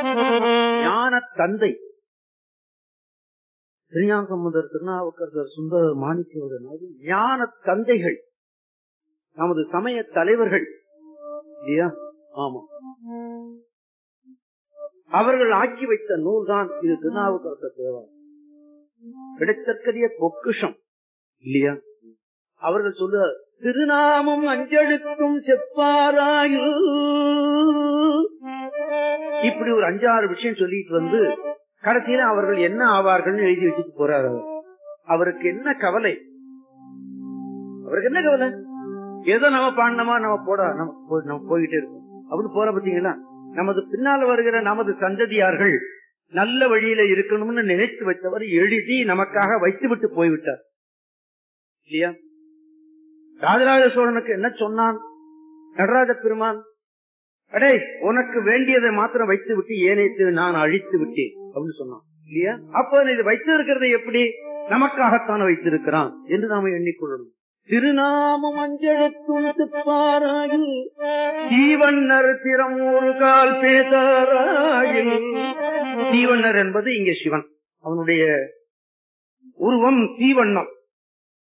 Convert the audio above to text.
ஞான தந்தை திருஞான சம்பந்தர் திருநாவுக்கரசர் சுந்தர மாணிக்கவர் ஞான தந்தைகள் நமது சமய தலைவர்கள் இல்லையா ஆமா அவர்கள் ஆக்கி வைத்த நூல் தான் இது திருநாவுக்கரசர் தேவாரம் கிடைத்தற்கரிய பொக்குஷம் இல்லையா அவர்கள் சொல்ல திருநாமம் அஞ்செழுத்தும் செப்பாராயு இப்படி ஒரு அஞ்சாறு விஷயம் சொல்லிட்டு வந்து கடைசியில அவர்கள் என்ன ஆவார்கள் எழுதி வச்சுட்டு போறாரு அவர். அவருக்கு என்ன கவலை அவருக்கு என்ன கவலை ஏதோ நம்ம பாடினமா நம்ம போட நம்ம போ- நம்ம போயிட்டே இருக்கோம் அப்படின்னு போற பாத்தீங்களா நமது பின்னால வருகிற நமது சந்ததியார்கள் நல்ல வழியில இருக்கணும்னு நினைத்து வைத்தவர் எழுதி நமக்காக வைத்து விட்டு போய்விட்டார் இல்லையா ராஜராஜ சோழனுக்கு என்ன சொன்னான் நடராஜ பெருமான் அடே உனக்கு வேண்டியதை மாத்திரம் வைத்து விட்டு ஏனைத்து நான் அழித்து விட்டேன் அப்படின்னு சொன்னான் இல்லையா அப்ப இது வைத்து இருக்கிறது எப்படி நமக்காகத்தான் வைத்திருக்கிறான் என்று நாம எண்ணிக்கொள்ளணும் திருநாமம் அஞ்செழுத்துப்பாராயில் தீவண்ணர் திறம் ஒரு கால் பேசாராயில் தீவண்ணர் என்பது இங்கே சிவன் அவனுடைய உருவம் தீவண்ணம்